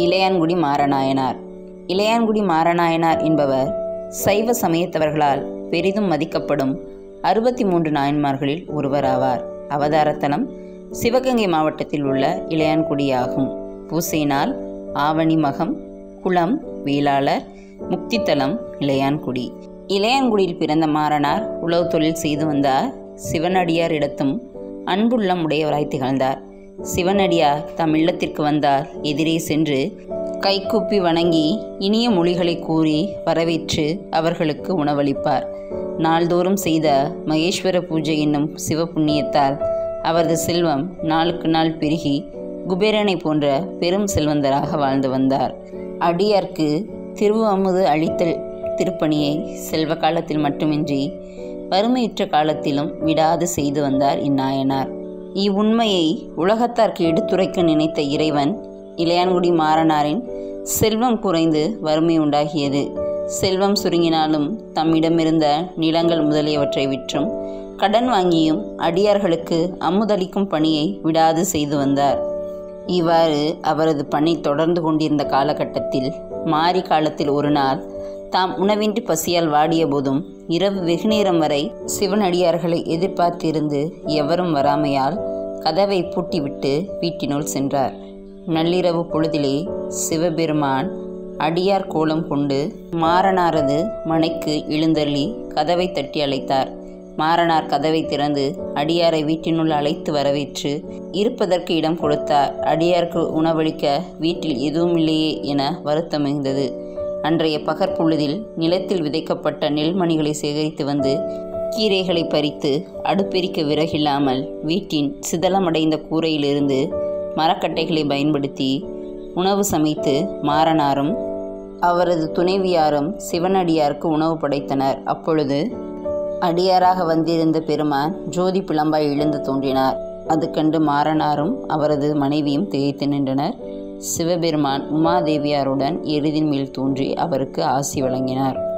இளையான்குடி மாரநாயனார் இளையான்குடி மாரநாயனார் என்பவர் சைவ சமயத்தவர்களால் பெரிதும் மதிக்கப்படும் அறுபத்தி மூன்று நாயன்மார்களில் ஒருவராவார் அவதாரத்தலம் சிவகங்கை மாவட்டத்தில் உள்ள இளையான்குடியாகும் பூசை நாள் ஆவணி மகம் குளம் வேளாளர் முக்தித்தலம் இளையான்குடி இளையான்குடியில் பிறந்த மாறனார் உழவு தொழில் செய்து வந்தார் சிவனடியார் இடத்தும் அன்புள்ளம் உடையவராய் திகழ்ந்தார் சிவனடியார் தம் இல்லத்திற்கு வந்தால் எதிரே சென்று கைகூப்பி வணங்கி இனிய மொழிகளை கூறி வரவேற்று அவர்களுக்கு உணவளிப்பார் நாள்தோறும் செய்த மகேஸ்வர பூஜை என்னும் சிவபுண்ணியத்தால் அவரது செல்வம் நாளுக்கு நாள் பெருகி குபேரனை போன்ற பெரும் செல்வந்தராக வாழ்ந்து வந்தார் அடியார்க்கு திருவு அமுது அளித்தல் திருப்பணியை செல்வ காலத்தில் மட்டுமின்றி வறுமையுற்ற காலத்திலும் விடாது செய்து வந்தார் இந்நாயனார் இவ்வுண்மையை உலகத்தார்க்கு எடுத்துரைக்க நினைத்த இறைவன் இளையான்குடி மாறனாரின் செல்வம் குறைந்து வறுமை உண்டாகியது செல்வம் சுருங்கினாலும் தம்மிடமிருந்த நிலங்கள் முதலியவற்றை விற்றும் கடன் வாங்கியும் அடியார்களுக்கு அமுதளிக்கும் பணியை விடாது செய்து வந்தார் இவ்வாறு அவரது பணி தொடர்ந்து கொண்டிருந்த காலகட்டத்தில் மாரி காலத்தில் ஒரு நாள் தாம் உணவின்றி பசியால் வாடிய போதும் இரவு வெகுநேரம் வரை சிவனடியார்களை எதிர்பார்த்திருந்து எவரும் வராமையால் கதவை பூட்டிவிட்டு வீட்டினுள் சென்றார் நள்ளிரவு பொழுதிலே சிவபெருமான் அடியார் கோலம் கொண்டு மாறனாரது மனைக்கு எழுந்தள்ளி கதவை தட்டி அழைத்தார் மாறனார் கதவை திறந்து அடியாரை வீட்டினுள் அழைத்து வரவேற்று இருப்பதற்கு இடம் கொடுத்தார் அடியாருக்கு உணவளிக்க வீட்டில் எதுவும் இல்லையே என வருத்தம் மிகுந்தது அன்றைய பகற்பொழுதில் நிலத்தில் விதைக்கப்பட்ட நெல்மணிகளை சேகரித்து வந்து கீரைகளை பறித்து அடுப்பெரிக்க விறகில்லாமல் வீட்டின் சிதலமடைந்த கூரையிலிருந்து மரக்கட்டைகளை பயன்படுத்தி உணவு சமைத்து மாறனாரும் அவரது துணைவியாரும் சிவனடியாருக்கு உணவு படைத்தனர் அப்பொழுது அடியாராக வந்திருந்த பெருமான் ஜோதி பிளம்பாய் எழுந்து தோன்றினார் அது கண்டு மாறனாரும் அவரது மனைவியும் திகைத்து நின்றனர் சிவபெருமான் உமாதேவியாருடன் எருதின் மேல் தோன்றி அவருக்கு ஆசி வழங்கினார்